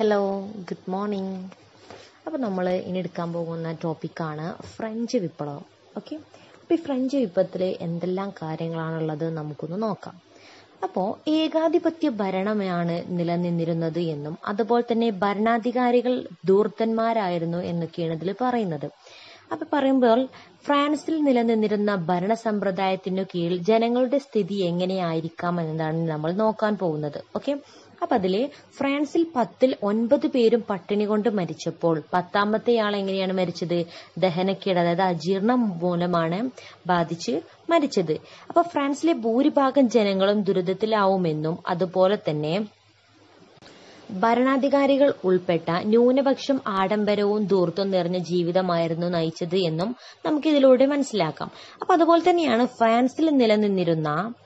hello good morning അപ്പോൾ നമ്മൾ ഇനി എടുക്കാൻ പോകുന്ന ടോപ്പിക്കാണ് ഫ്രഞ്ച് വിപ്ലവം ഓക്കെ അപ്പോൾ ഈ ഫ്രഞ്ച് വിപ്ലവത്തിൽ എന്തെല്ലാം കാര്യങ്ങളാണുള്ളത് നമുക്കൊന്ന് നോക്കാം അപ്പോൾ ഏകാധിപത്യ ഭരണമാണ് നിലനിന്നിരുന്നത് എന്നും അതുപോലെ തന്നെ ഭരണാധികാരികൾ ധൂർത്തന്മാരായിരുന്നു എന്നൊക്കെയാണ് ഇതിൽ പറയുന്നത് അപ്പൊ പറയുമ്പോൾ ഫ്രാൻസിൽ നിലനിന്നിരുന്ന ഭരണ സമ്പ്രദായത്തിനു കീഴിൽ ജനങ്ങളുടെ സ്ഥിതി എങ്ങനെയായിരിക്കാം എന്നതാണ് നമ്മൾ നോക്കാൻ പോകുന്നത് ഓക്കെ അപ്പൊ അതില് ഫ്രാൻസിൽ പത്തിൽ ഒൻപത് പേരും പട്ടിണി കൊണ്ട് മരിച്ചപ്പോൾ പത്താമത്തെ ആൾ എങ്ങനെയാണ് മരിച്ചത് ദഹനക്കേട് അതായത് അജീർണം മൂലമാണ് ബാധിച്ച് മരിച്ചത് അപ്പൊ ഫ്രാൻസിലെ ഭൂരിഭാഗം ജനങ്ങളും ദുരിതത്തിലാവുമെന്നും അതുപോലെ തന്നെ ഭരണാധികാരികൾ ഉൾപ്പെട്ട ന്യൂനപക്ഷം ആഡംബരവും ധൂർത്തും നിറഞ്ഞ ജീവിതമായിരുന്നു നയിച്ചത് എന്നും നമുക്കിതിലൂടെ മനസ്സിലാക്കാം അപ്പൊ അതുപോലെ തന്നെയാണ് ഫ്രാൻസിൽ നിലനിന്നിരുന്ന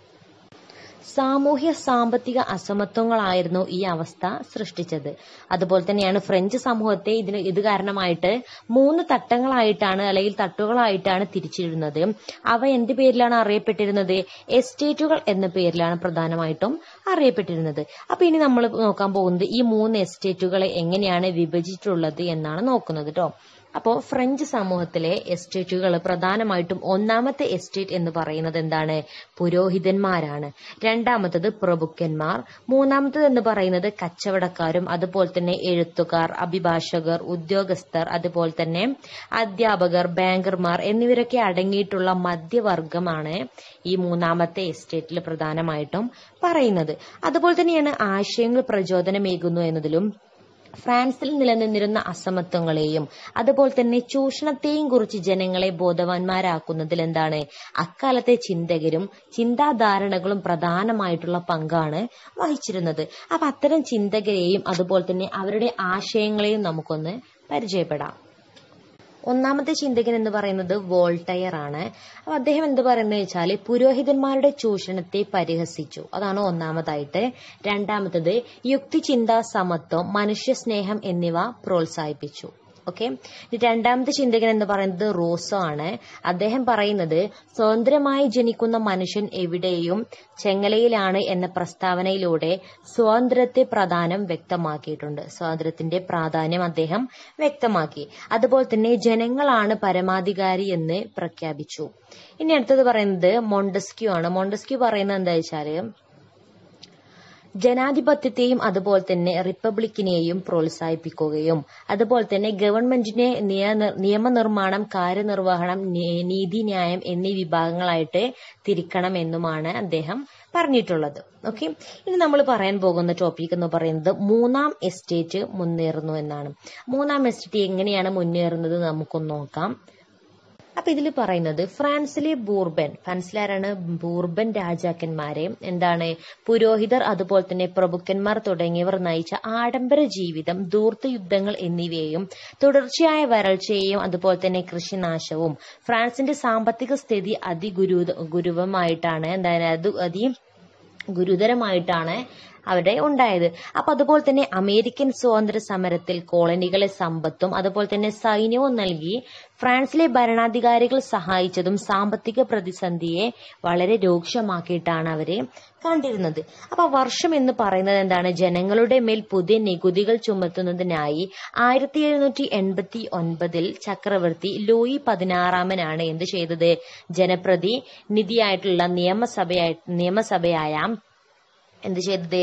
സാമൂഹ്യ സാമ്പത്തിക അസമത്വങ്ങളായിരുന്നു ഈ അവസ്ഥ സൃഷ്ടിച്ചത് അതുപോലെ തന്നെയാണ് ഫ്രഞ്ച് സമൂഹത്തെ ഇതിന് ഇത് കാരണമായിട്ട് മൂന്ന് തട്ടങ്ങളായിട്ടാണ് അല്ലെങ്കിൽ തട്ടുകളായിട്ടാണ് തിരിച്ചിരുന്നത് അവ എന്ത് പേരിലാണ് അറിയപ്പെട്ടിരുന്നത് എസ്റ്റേറ്റുകൾ എന്ന പേരിലാണ് പ്രധാനമായിട്ടും അറിയപ്പെട്ടിരുന്നത് അപ്പൊ ഇനി നമ്മൾ നോക്കാൻ പോകുന്നത് ഈ മൂന്ന് എസ്റ്റേറ്റുകളെ എങ്ങനെയാണ് വിഭജിച്ചിട്ടുള്ളത് എന്നാണ് നോക്കുന്നത് കേട്ടോ അപ്പോൾ ഫ്രഞ്ച് സമൂഹത്തിലെ എസ്റ്റേറ്റുകൾ പ്രധാനമായിട്ടും ഒന്നാമത്തെ എസ്റ്റേറ്റ് എന്ന് പറയുന്നത് എന്താണ് പുരോഹിതന്മാരാണ് രണ്ടാമത്തത് പ്രഭുക്കന്മാർ മൂന്നാമത്തത് എന്ന് പറയുന്നത് കച്ചവടക്കാരും അതുപോലെ തന്നെ എഴുത്തുകാർ അഭിഭാഷകർ ഉദ്യോഗസ്ഥർ അതുപോലെ തന്നെ അധ്യാപകർ ബാങ്കർമാർ എന്നിവരൊക്കെ അടങ്ങിയിട്ടുള്ള മധ്യവർഗമാണ് ഈ മൂന്നാമത്തെ എസ്റ്റേറ്റിൽ പ്രധാനമായിട്ടും പറയുന്നത് അതുപോലെ തന്നെയാണ് ആശയങ്ങൾ പ്രചോദനമേകുന്നു എന്നതിലും ഫ്രാൻസിൽ നിലനിന്നിരുന്ന അസമത്വങ്ങളെയും അതുപോലെ തന്നെ ചൂഷണത്തെയും കുറിച്ച് ജനങ്ങളെ ബോധവാന്മാരാക്കുന്നതിൽ എന്താണ് അക്കാലത്തെ ചിന്തകരും ചിന്താധാരണകളും പ്രധാനമായിട്ടുള്ള പങ്കാണ് വഹിച്ചിരുന്നത് അപ്പൊ അത്തരം ചിന്തകരെയും അതുപോലെ തന്നെ അവരുടെ ആശയങ്ങളെയും നമുക്കൊന്ന് പരിചയപ്പെടാം ഒന്നാമത്തെ ചിന്തകൻ എന്ന് പറയുന്നത് വോൾട്ടയർ ആണ് അപ്പൊ അദ്ദേഹം എന്ത് പറയുന്നത് വെച്ചാൽ പുരോഹിതന്മാരുടെ ചൂഷണത്തെ പരിഹസിച്ചു അതാണ് ഒന്നാമതായിട്ട് രണ്ടാമത്തത് യുക്തിചിന്ത സമത്വം മനുഷ്യസ്നേഹം എന്നിവ പ്രോത്സാഹിപ്പിച്ചു ഓക്കെ രണ്ടാമത്തെ ചിന്തകൻ എന്ന് പറയുന്നത് റൂസോ ആണ് അദ്ദേഹം പറയുന്നത് സ്വതന്ത്രമായി ജനിക്കുന്ന മനുഷ്യൻ എവിടെയും ചെങ്ങലയിലാണ് എന്ന പ്രസ്താവനയിലൂടെ സ്വാതന്ത്ര്യത്തെ പ്രാധാന്യം വ്യക്തമാക്കിയിട്ടുണ്ട് സ്വാതന്ത്ര്യത്തിന്റെ പ്രാധാന്യം അദ്ദേഹം വ്യക്തമാക്കി അതുപോലെ തന്നെ ജനങ്ങളാണ് പരമാധികാരി എന്ന് പ്രഖ്യാപിച്ചു ഇനി അടുത്തത് പറയുന്നത് മോണ്ടസ്ക്യൂ ആണ് മോണ്ടസ്ക്യൂ പറയുന്നത് എന്താ വെച്ചാല് ജനാധിപത്യത്തെയും അതുപോലെ തന്നെ റിപ്പബ്ലിക്കിനെയും പ്രോത്സാഹിപ്പിക്കുകയും അതുപോലെ തന്നെ ഗവൺമെന്റിനെ നിയമനിർമ്മാണം കാര്യനിർവഹണം നീതിന്യായം എന്നീ വിഭാഗങ്ങളായിട്ട് തിരിക്കണമെന്നുമാണ് അദ്ദേഹം പറഞ്ഞിട്ടുള്ളത് ഓക്കെ ഇനി നമ്മൾ പറയാൻ പോകുന്ന ടോപ്പിക് എന്ന് പറയുന്നത് മൂന്നാം എസ്റ്റേറ്റ് മുന്നേറുന്നു എന്നാണ് മൂന്നാം എസ്റ്റേറ്റ് എങ്ങനെയാണ് മുന്നേറുന്നത് നമുക്കൊന്ന് നോക്കാം അപ്പൊ ഇതിൽ പറയുന്നത് ഫ്രാൻസിലെ ബൂർബൻ ഫ്രാൻസിലാരാണ് ബൂർബൻ രാജാക്കന്മാരെ എന്താണ് പുരോഹിതർ അതുപോലെ തന്നെ പ്രഭുക്കന്മാർ തുടങ്ങിയവർ നയിച്ച ആഡംബര ജീവിതം ധൂർത്ത യുദ്ധങ്ങൾ എന്നിവയെയും തുടർച്ചയായ വരൾച്ചയെയും അതുപോലെ തന്നെ കൃഷിനാശവും ഫ്രാൻസിന്റെ സാമ്പത്തിക സ്ഥിതി അതിഗുരു ഗുരുവമായിട്ടാണ് എന്തായാലും അതി ഗുരുതരമായിട്ടാണ് അവിടെ ഉണ്ടായത് അപ്പൊ അതുപോലെ തന്നെ അമേരിക്കൻ സ്വാതന്ത്ര്യ സമരത്തിൽ കോളനികളെ സമ്പത്തും അതുപോലെ തന്നെ സൈന്യവും നൽകി ഫ്രാൻസിലെ ഭരണാധികാരികൾ സഹായിച്ചതും സാമ്പത്തിക പ്രതിസന്ധിയെ വളരെ രൂക്ഷമാക്കിയിട്ടാണ് അവരെ കണ്ടിരുന്നത് അപ്പൊ വർഷം എന്ന് പറയുന്നത് എന്താണ് ജനങ്ങളുടെ മേൽ പുതിയ നികുതികൾ ചുമത്തുന്നതിനായി ആയിരത്തി എഴുന്നൂറ്റി എൺപത്തി ഒൻപതിൽ ചക്രവർത്തി ലൂയി പതിനാറാമനാണ് എന്ത് ചെയ്തത് ജനപ്രതിനിധിയായിട്ടുള്ള നിയമസഭയായി നിയമസഭയായ എന്ത് ചെയ്തത്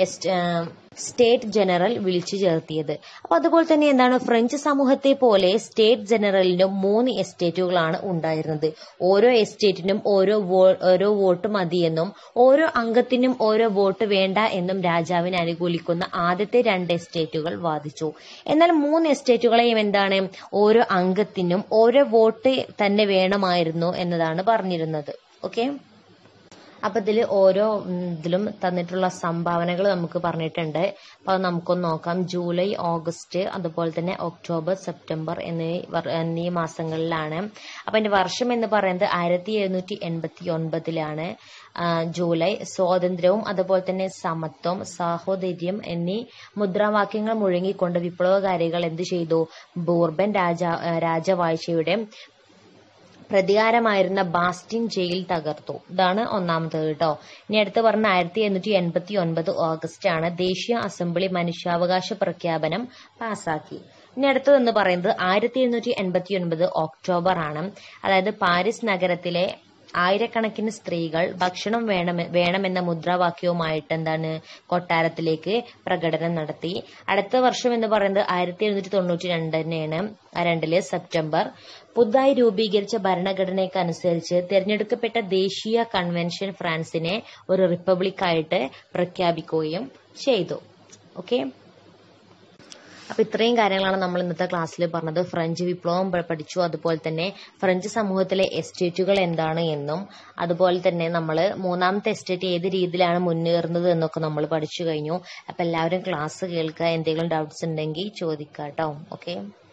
സ്റ്റേറ്റ് ജനറൽ വിളിച്ചു ചേർത്തിയത് അപ്പൊ അതുപോലെ തന്നെ എന്താണ് ഫ്രഞ്ച് സമൂഹത്തെ പോലെ സ്റ്റേറ്റ് ജനറലിനും മൂന്ന് എസ്റ്റേറ്റുകളാണ് ഉണ്ടായിരുന്നത് ഓരോ എസ്റ്റേറ്റിനും ഓരോ ഓരോ വോട്ട് മതിയെന്നും ഓരോ അംഗത്തിനും ഓരോ വോട്ട് വേണ്ട എന്നും രാജാവിനെ അനുകൂലിക്കുന്ന ആദ്യത്തെ രണ്ട് എസ്റ്റേറ്റുകൾ വാദിച്ചു എന്നാൽ മൂന്ന് എസ്റ്റേറ്റുകളെയും എന്താണ് ഓരോ അംഗത്തിനും ഓരോ വോട്ട് തന്നെ വേണമായിരുന്നു എന്നതാണ് പറഞ്ഞിരുന്നത് ഓക്കെ അപ്പൊ ഇതിൽ ഓരോ ഇതിലും തന്നിട്ടുള്ള സംഭാവനകൾ നമുക്ക് പറഞ്ഞിട്ടുണ്ട് അപ്പൊ അത് നമുക്കൊന്ന് നോക്കാം ജൂലൈ ഓഗസ്റ്റ് അതുപോലെ തന്നെ ഒക്ടോബർ സെപ്റ്റംബർ എന്നീ എന്നീ മാസങ്ങളിലാണ് അപ്പൊ അതിന്റെ വർഷം എന്ന് പറയുന്നത് ആയിരത്തി എഴുന്നൂറ്റി എൺപത്തി ഒൻപതിലാണ് ജൂലൈ സ്വാതന്ത്ര്യവും അതുപോലെ തന്നെ സമത്വം സാഹോദര്യം എന്നീ മുദ്രാവാക്യങ്ങൾ മുഴങ്ങിക്കൊണ്ട് വിപ്ലവകാരികൾ എന്ത് ചെയ്തു ബൂർബൻ രാജ രാജവാഴ്ചയുടെ പ്രതികാരമായിരുന്ന ബാസ്റ്റിൻ ജയിൽ തകർത്തു ഇതാണ് ഒന്നാമത് കേട്ടോ ഇനി അടുത്ത് പറഞ്ഞ ആയിരത്തി എണ്ണൂറ്റി എൺപത്തി ഒൻപത് ഓഗസ്റ്റ് ആണ് ദേശീയ അസംബ്ലി മനുഷ്യാവകാശ പ്രഖ്യാപനം പാസാക്കി ഇനി അടുത്തതെന്ന് പറയുന്നത് ആയിരത്തി എഴുന്നൂറ്റി എൺപത്തി ഒൻപത് ഒക്ടോബർ ആണ് അതായത് പാരീസ് നഗരത്തിലെ ആയിരക്കണക്കിന് സ്ത്രീകൾ ഭക്ഷണം വേണം വേണമെന്ന മുദ്രാവാക്യവുമായിട്ട് എന്താണ് കൊട്ടാരത്തിലേക്ക് പ്രകടനം നടത്തി അടുത്ത വർഷം എന്ന് പറയുന്നത് ആയിരത്തി എഴുന്നൂറ്റി തൊണ്ണൂറ്റി രണ്ട് തന്നെയാണ് രണ്ടില് സെപ്റ്റംബർ പുതുതായി രൂപീകരിച്ച ഭരണഘടനയ്ക്ക് അനുസരിച്ച് തിരഞ്ഞെടുക്കപ്പെട്ട ദേശീയ കൺവെൻഷൻ ഫ്രാൻസിനെ ഒരു റിപ്പബ്ലിക്കായിട്ട് പ്രഖ്യാപിക്കുകയും ചെയ്തു ഓക്കെ അപ്പൊ ഇത്രയും കാര്യങ്ങളാണ് നമ്മൾ ഇന്നത്തെ ക്ലാസ്സിൽ പറഞ്ഞത് ഫ്രഞ്ച് വിപ്ലവം പ- പഠിച്ചു അതുപോലെ തന്നെ ഫ്രഞ്ച് സമൂഹത്തിലെ എസ്റ്റേറ്റുകൾ എന്താണ് എന്നും അതുപോലെ തന്നെ നമ്മൾ മൂന്നാമത്തെ എസ്റ്റേറ്റ് ഏത് രീതിയിലാണ് മുന്നേറുന്നത് എന്നൊക്കെ നമ്മൾ പഠിച്ചു കഴിഞ്ഞു അപ്പൊ എല്ലാവരും ക്ലാസ് കേൾക്കുക എന്തെങ്കിലും ഡൗട്ട്സ് ഉണ്ടെങ്കിൽ ചോദിക്കാം കേട്ടോ ഓക്കെ